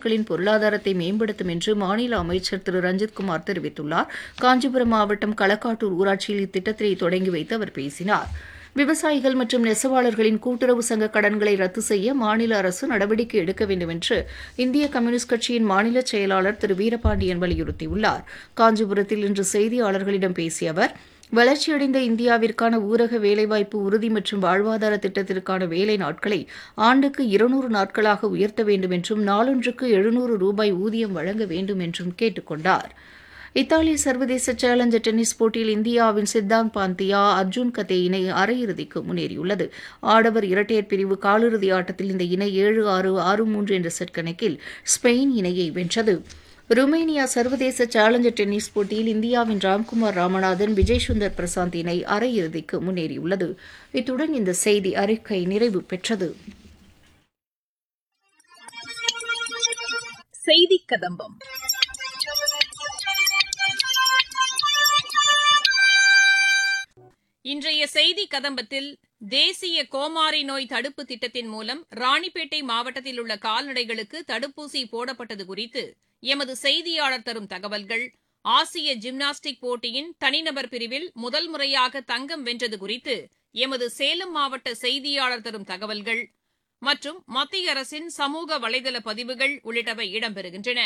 மக்களின் பொருளாதாரத்தை மேம்படுத்தும் என்று மாநில அமைச்சர் திரு ரஞ்சித்குமார் தெரிவித்துள்ளார் காஞ்சிபுரம் மாவட்டம் களக்காட்டூர் ஊராட்சியில் இத்திட்டத்தை தொடங்கி வைத்து அவர் பேசினார் விவசாயிகள் மற்றும் நெசவாளர்களின் கூட்டுறவு சங்க கடன்களை ரத்து செய்ய மாநில அரசு நடவடிக்கை எடுக்க வேண்டும் என்று இந்திய கம்யூனிஸ்ட் கட்சியின் மாநில செயலாளர் திரு வீரபாண்டியன் வலியுறுத்தியுள்ளார் காஞ்சிபுரத்தில் இன்று செய்தியாளர்களிடம் பேசிய அவர் வளர்ச்சியடைந்த இந்தியாவிற்கான ஊரக வேலைவாய்ப்பு உறுதி மற்றும் வாழ்வாதார திட்டத்திற்கான வேலை நாட்களை ஆண்டுக்கு இருநூறு நாட்களாக உயர்த்த வேண்டும் என்றும் நாளொன்றுக்கு எழுநூறு ரூபாய் ஊதியம் வழங்க வேண்டும் என்றும் கேட்டுக் கொண்டார் இத்தாலி சர்வதேச சேலஞ்சர் டென்னிஸ் போட்டியில் இந்தியாவின் சித்தாந்த் பாந்தியா அர்ஜுன் கதே இணை அரையிறுதிக்கு முன்னேறியுள்ளது ஆடவர் இரட்டையர் பிரிவு காலிறுதி ஆட்டத்தில் இந்த இணை ஏழு ஆறு ஆறு மூன்று என்ற செட் கணக்கில் ஸ்பெயின் இணையை வென்றது ருமேனியா சர்வதேச சேலஞ்சர் டென்னிஸ் போட்டியில் இந்தியாவின் ராம்குமார் ராமநாதன் விஜய் சுந்தர் பிரசாந்த் இணை அரையிறுதிக்கு முன்னேறியுள்ளது இத்துடன் இந்த செய்தி அறிக்கை நிறைவு பெற்றது செய்தி கதம்பம் இன்றைய செய்தி கதம்பத்தில் தேசிய கோமாரி நோய் தடுப்பு திட்டத்தின் மூலம் ராணிப்பேட்டை மாவட்டத்தில் உள்ள கால்நடைகளுக்கு தடுப்பூசி போடப்பட்டது குறித்து எமது செய்தியாளர் தரும் தகவல்கள் ஆசிய ஜிம்னாஸ்டிக் போட்டியின் தனிநபர் பிரிவில் முதல் முறையாக தங்கம் வென்றது குறித்து எமது சேலம் மாவட்ட செய்தியாளர் தரும் தகவல்கள் மற்றும் மத்திய அரசின் சமூக வலைதள பதிவுகள் உள்ளிட்டவை இடம்பெறுகின்றன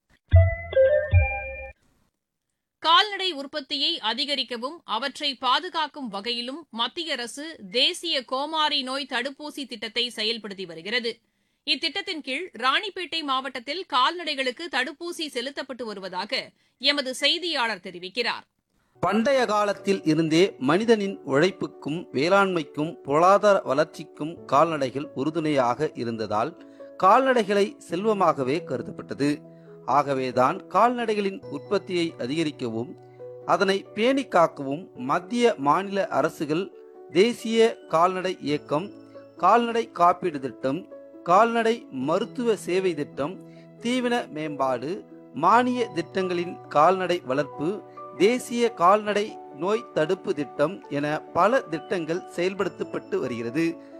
கால்நடை உற்பத்தியை அதிகரிக்கவும் அவற்றை பாதுகாக்கும் வகையிலும் மத்திய அரசு தேசிய கோமாரி நோய் தடுப்பூசி திட்டத்தை செயல்படுத்தி வருகிறது இத்திட்டத்தின் கீழ் ராணிப்பேட்டை மாவட்டத்தில் கால்நடைகளுக்கு தடுப்பூசி செலுத்தப்பட்டு வருவதாக எமது செய்தியாளர் தெரிவிக்கிறார் பண்டைய காலத்தில் இருந்தே மனிதனின் உழைப்புக்கும் வேளாண்மைக்கும் பொருளாதார வளர்ச்சிக்கும் கால்நடைகள் உறுதுணையாக இருந்ததால் கால்நடைகளை செல்வமாகவே கருதப்பட்டது ஆகவேதான் கால்நடைகளின் உற்பத்தியை அதிகரிக்கவும் அதனை பேணி காக்கவும் மத்திய மாநில அரசுகள் தேசிய கால்நடை இயக்கம் கால்நடை காப்பீடு திட்டம் கால்நடை மருத்துவ சேவை திட்டம் தீவன மேம்பாடு மானிய திட்டங்களின் கால்நடை வளர்ப்பு தேசிய கால்நடை நோய் தடுப்பு திட்டம் என பல திட்டங்கள் செயல்படுத்தப்பட்டு வருகிறது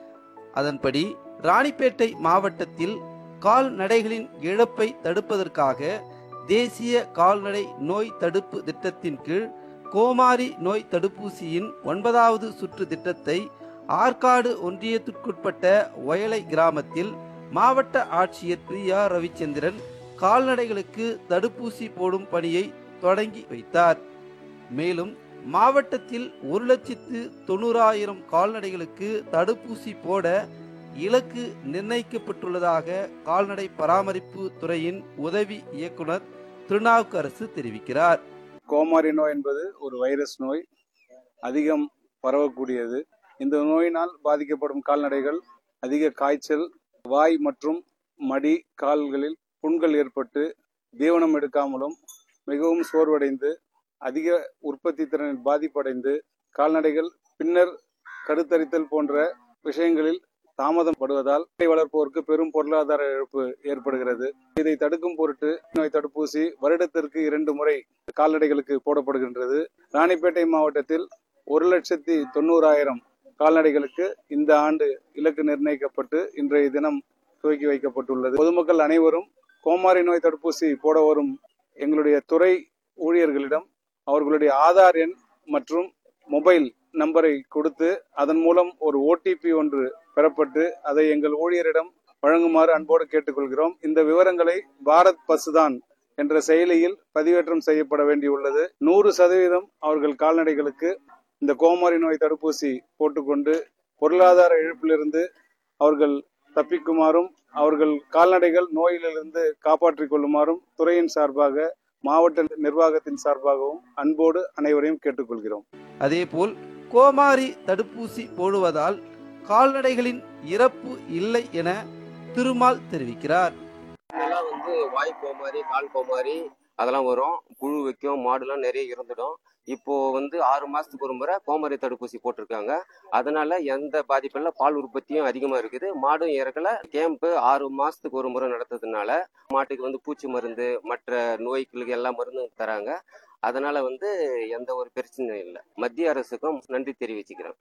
அதன்படி ராணிப்பேட்டை மாவட்டத்தில் கால்நடைகளின் இழப்பை தடுப்பதற்காக தேசிய கால்நடை நோய் தடுப்பு திட்டத்தின் கீழ் கோமாரி நோய் தடுப்பூசியின் ஒன்பதாவது சுற்று திட்டத்தை ஆற்காடு ஒன்றியத்திற்குட்பட்ட ஒயலை கிராமத்தில் மாவட்ட ஆட்சியர் பிரியா ரவிச்சந்திரன் கால்நடைகளுக்கு தடுப்பூசி போடும் பணியை தொடங்கி வைத்தார் மேலும் மாவட்டத்தில் ஒரு லட்சத்து தொண்ணூறாயிரம் கால்நடைகளுக்கு தடுப்பூசி போட இலக்கு நிர்ணயிக்கப்பட்டுள்ளதாக கால்நடை பராமரிப்பு துறையின் உதவி இயக்குனர் திருநாவுக்கரசு தெரிவிக்கிறார் கோமாரி நோய் என்பது ஒரு வைரஸ் நோய் அதிகம் பரவக்கூடியது இந்த நோயினால் பாதிக்கப்படும் கால்நடைகள் அதிக காய்ச்சல் வாய் மற்றும் மடி கால்களில் புண்கள் ஏற்பட்டு தீவனம் எடுக்காமலும் மிகவும் சோர்வடைந்து அதிக உற்பத்தி திறனில் பாதிப்படைந்து கால்நடைகள் பின்னர் கருத்தரித்தல் போன்ற விஷயங்களில் தாமதம் படுவதால் வளர்ப்போருக்கு பெரும் பொருளாதார இழப்பு ஏற்படுகிறது இதை தடுக்கும் பொருட்டு நோய் தடுப்பூசி வருடத்திற்கு இரண்டு முறை கால்நடைகளுக்கு போடப்படுகின்றது ராணிப்பேட்டை மாவட்டத்தில் ஒரு லட்சத்தி தொண்ணூறாயிரம் கால்நடைகளுக்கு இந்த ஆண்டு இலக்கு நிர்ணயிக்கப்பட்டு இன்றைய தினம் துவக்கி வைக்கப்பட்டுள்ளது பொதுமக்கள் அனைவரும் கோமாரி நோய் தடுப்பூசி போட வரும் எங்களுடைய துறை ஊழியர்களிடம் அவர்களுடைய ஆதார் எண் மற்றும் மொபைல் நம்பரை கொடுத்து அதன் மூலம் ஒரு ஓடிபி ஒன்று பெறப்பட்டு அதை எங்கள் ஊழியரிடம் வழங்குமாறு அன்போடு கேட்டுக்கொள்கிறோம் இந்த விவரங்களை பாரத் பசுதான் என்ற செயலியில் பதிவேற்றம் செய்யப்பட வேண்டியுள்ளது நூறு சதவீதம் அவர்கள் கால்நடைகளுக்கு இந்த கோமாரி நோய் தடுப்பூசி போட்டுக்கொண்டு பொருளாதார இழப்பிலிருந்து அவர்கள் தப்பிக்குமாறும் அவர்கள் கால்நடைகள் நோயிலிருந்து காப்பாற்றிக் கொள்ளுமாறும் துறையின் சார்பாக மாவட்ட நிர்வாகத்தின் சார்பாகவும் அன்போடு அனைவரையும் கேட்டுக்கொள்கிறோம் அதேபோல் கோமாரி தடுப்பூசி போடுவதால் கால்நடைகளின் இறப்பு இல்லை என திருமால் தெரிவிக்கிறார் இதெல்லாம் வந்து வாய் கோமாரி கால் கோமாரி அதெல்லாம் வரும் புழு வைக்கும் மாடுலாம் நிறைய இருந்துடும் இப்போ வந்து ஆறு மாசத்துக்கு ஒரு முறை கோமாரி தடுப்பூசி போட்டிருக்காங்க அதனால எந்த பாதிப்பும் இல்லை பால் உற்பத்தியும் அதிகமா இருக்குது மாடும் இறக்கல கேம்ப் ஆறு மாசத்துக்கு ஒரு முறை நடத்துறதுனால மாட்டுக்கு வந்து பூச்சி மருந்து மற்ற நோய்களுக்கு எல்லா மருந்தும் தராங்க அதனால வந்து எந்த ஒரு பிரச்சனையும் இல்லை மத்திய அரசுக்கும் நன்றி தெரிவிச்சுக்கிறேன்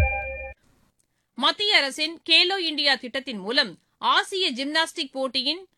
மத்திய அரசின் கேலோ இந்தியா திட்டத்தின் மூலம் ஆசிய ஜிம்னாஸ்டிக் போட்டியின்